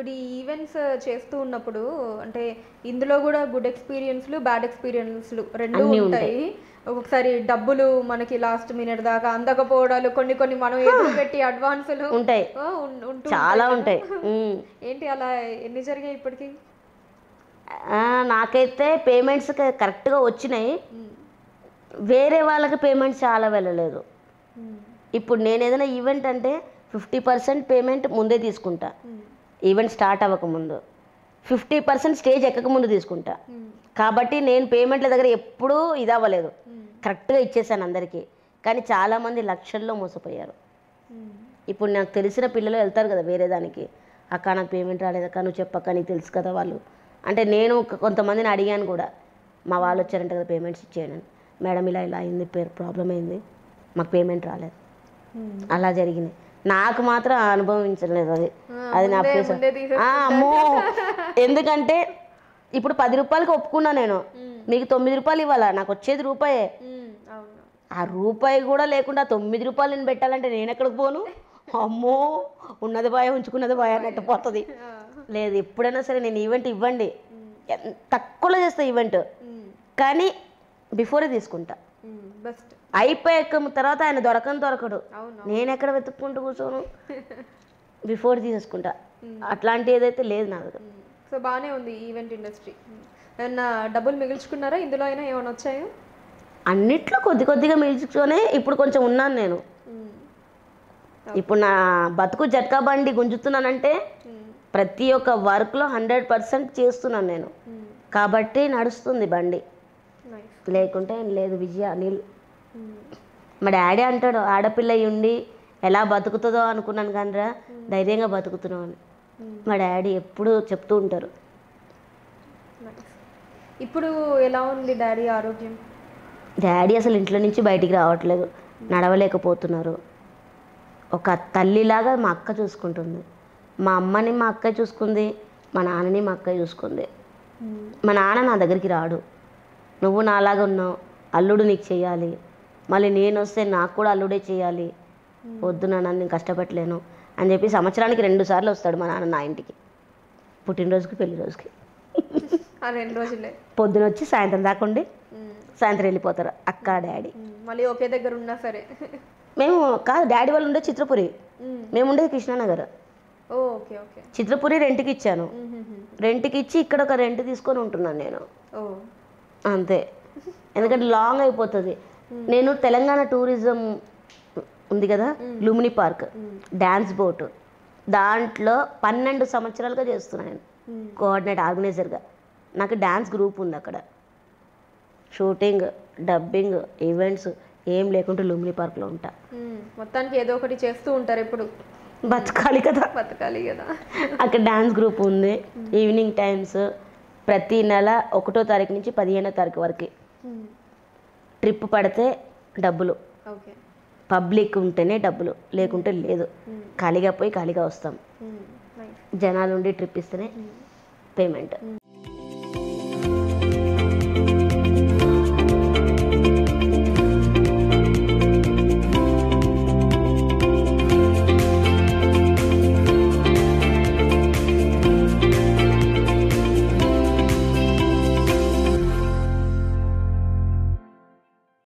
ఇప్పుడు ఈ ఈవెంట్స్ చేస్తూ ఉన్నప్పుడు అంటే ఇందులో కూడా గుడ్ ఎక్స్పీరియన్స్లు బ్యాడ్ ఎక్స్పీరియన్స్లు రెండు అన్నీ ఉంటాయి ఒక్కొక్కసారి డబ్బులు మనకి లాస్ట్ మినిట్ దాకా అందకపోవడాలు కొన్ని కొన్ని మనం ఎదురు పెట్టి అడ్వాన్సులు ఉంటాయి ఆ, ఉన్- ఉంటూ చాలా ఉంటాయి ఉంటాయి కదా. ఉమ్. ఏంటి అలా ఎన్ని జరిగాయి ఇప్పటికి ఆ, నాకైతే పేమెంట్స్ కరెక్ట్గా వచ్చినాయి వేరే వాళ్ళకి పేమెంట్స్ చాలా వెళ్ళలేదు ఇప్పుడు నేను ఏదైనా ఈవెంట్ అంటే ఫిఫ్టీ పర్సెంట్ పేమెంట్ ముందే తీసుకుంటా ఈవెంట్ స్టార్ట్ అవ్వకముందు ఫిఫ్టీ పర్సెంట్ స్టేజ్ ఎక్కక ముందు తీసుకుంటా కాబట్టి నేను పేమెంట్ల దగ్గర ఎప్పుడూ ఇది అవ్వలేదు కరెక్ట్గా ఇచ్చేసాను అందరికీ కానీ చాలామంది లక్షల్లో మోసపోయారు ఇప్పుడు నాకు తెలిసిన పిల్లలు వెళ్తారు కదా వేరే దానికి అక్క నాకు పేమెంట్ రాలేదక్క నువ్వు చెప్పక్క నీకు తెలుసు కదా వాళ్ళు అంటే నేను ఒక- కొంతమందిని అడిగాను కూడా మా వాళ్ళు వచ్చారంట కదా పేమెంట్స్ ఇచ్చేయను మేడం ఇలా ఇలా అయింది పేరు ప్రాబ్లం అయింది మాకు పేమెంట్ రాలేదు అలా జరిగింది నాకు మాత్రం అనుభవించలేదు అది అది నా ముందే- ఫేస్ ముందే తీసేసుకుంటారు. అమ్మో ఎందుకంటే ఇప్పుడు పది రూపాయలకి ఒప్పుకున్నా నేను మీకు తొమ్మిది రూపాయలు ఇవ్వాలా నాకు వచ్చేది రూపాయే అవును ఆ రూపాయి కూడా లేకుండా తొమ్మిది రూపాయలు నేను పెట్టాలంటే నేను ఎక్కడికి పోను అమ్మో ఉన్నది బాయ ఉంచుకున్నది బాయ అన్నట్టు పోతుంది లేదు ఎప్పుడైనా సరే నేను ఈవెంట్ ఇవ్వండి ఎంత తక్కువలో చేస్తా ఈవెంట్ కానీ బిఫోరే తీసుకుంటా బెస్ట్ అయిపోయాక తర్వాత ఆయన దొరకని దొరకడు అవును నేను ఎక్కడ వెతుక్కుంటూ కూర్చోను బిఫోర్ తీసేసుకుంటా అట్లాంటి ఏదైతే లేదు నా దగ్గర సో బాగానే ఉంది ఈవెంట్ ఇండస్ట్రీ ఏమన్నా డబ్బులు మిగిల్చుకున్నారా ఇందులో అయినా ఏమైనా వచ్చాయో అన్నిట్లో కొద్ది కొద్దిగా మిల్చుకొనే ఇప్పుడు కొంచెం ఉన్నాను నేను ఇప్పుడు నా బతుకు జట్కా బండి గుంజుతున్నానంటే ప్రతి ఒక్క వర్క్లో హండ్రెడ్ పర్సెంట్ చేస్తున్నాను నేను కాబట్టి నడుస్తుంది బండి నైస్ లేకుంటే లేదు విజయ నీళ్ళు మా డాడీ అంటాడు ఆడపిల్ల అయి ఉండి ఎలా బతుకుతుందో అనుకున్నాను కానీరా ధైర్యంగా బతుకుతున్నావు అని మా డాడీ ఎప్పుడూ చెప్తూ ఉంటారు నైస్ ఇప్పుడు ఎలా ఉంది డాడీ ఆరోగ్యం డాడీ అసలు ఇంట్లో నుంచి బయటికి రావట్లేదు నడవలేకపోతున్నారు ఒక తల్లిలాగా మా అక్క చూసుకుంటుంది మా అమ్మని మా అక్క చూసుకుంది మా నాన్నని మా అక్క చూసుకుంది మా నాన్న నా దగ్గరికి రాడు నువ్వు నాలాగా ఉన్నావు అల్లుడు నీకు చేయాలి మళ్ళీ నేను వస్తే నాకు కూడా అల్లుడే చేయాలి వద్దు నాన్న నేను కష్టపెట్టలేను అని చెప్పి సంవత్సరానికి రెండు సార్లు వస్తాడు మా నాన్న నా ఇంటికి పుట్టినరోజుకి పెళ్లి రోజుకి ఆ రెండు రోజులే పొద్దున వచ్చి సాయంత్రం దాకా ఉండి మ్మ్. సాయంత్రం వెళ్ళిపోతారు అక్క డాడీ మ్మ్. మళ్ళీ ఒకే దగ్గర ఉన్నా సరే మేము కాదు డాడీ వాళ్ళు ఉండే చిత్రపురి మ్మ్. మేము ఉండేది కృష్ణానగర్ ఓ ఓకే ఓకే చిత్రపురి రెంట్కి ఇచ్చాను మ్మ్. రెంట్కి ఇచ్చి ఇక్కడ ఒక రెంట్ తీసుకొని ఉంటున్నాను నేను ఓ అంతే ఎందుకంటే లాంగ్ అయిపోతుంది నేను తెలంగాణ టూరిజం ఉంది కదా లుమిని పార్క్ డ్యాన్స్ బోట్ దాంట్లో పన్నెండు సంవత్సరాలుగా చేస్తున్నాను నేను మ్మ్. కోఆర్డినేట్ ఆర్గనైజర్గా నాకు డ్యాన్స్ గ్రూప్ ఉంది అక్కడ షూటింగ్ డబ్బింగ్ ఈవెంట్స్ ఏం లేకుండా లుమిని పార్క్లో ఉంటా మ్మ్. మొత్తానికి ఏదో ఒకటి చేస్తూ ఉంటారు ఎప్పుడు బతకాలి కదా బతకాలి కదా అక్కడ డ్యాన్స్ గ్రూప్ ఉంది ఈవినింగ్ టైమ్స్ ప్రతి నెల ఒకటో తారీఖు నుంచి పదిహేనో తారీఖు వరకు మ్మ్. ట్రిప్ పడితే డబ్బులు ఓకే పబ్లిక్ ఉంటేనే డబ్బులు లేకుంటే లేదు ఖాళీగా పోయి ఖాళీగా వస్తాం మ్మ్. నైస్ జనాలు ఉండి ట్రిప్ ఇస్తేనే పేమెంట్ మ్మ్.